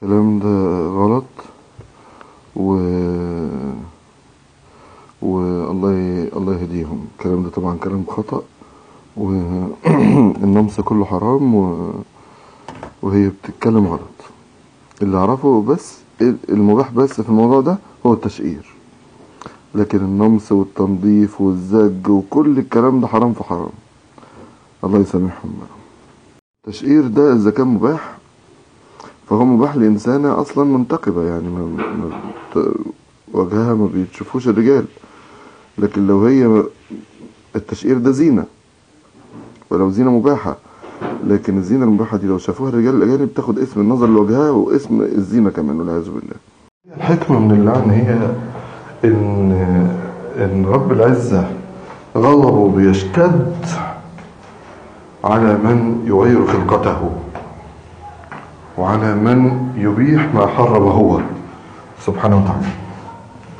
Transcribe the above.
الكلام ده غلط و والله ي... الله يهديهم الكلام ده طبعا كلام خطأ والنمس كله حرام و... وهي بتتكلم غلط اللي اعرفه بس المباح بس في الموضوع ده هو التشقير لكن النمس والتنظيف والزج وكل الكلام ده حرام في حرام الله يسامحهم بقى التشقير ده اذا كان مباح فهو مباح لإنسانة أصلا منتقبة يعني ما ما بت- وجهها ما بيتشوفوش الرجال لكن لو هي التشقير ده زينة ولو زينة مباحة لكن الزينة المباحة دي لو شافوها الرجال الأجانب تاخد اسم النظر لوجهها واسم الزينة كمان والعياذ بالله الحكمة من اللعن هي إن إن رب العزة غضبه بيشتد على من يغير خلقته وعلى من يبيح ما حرم هو سبحانه وتعالى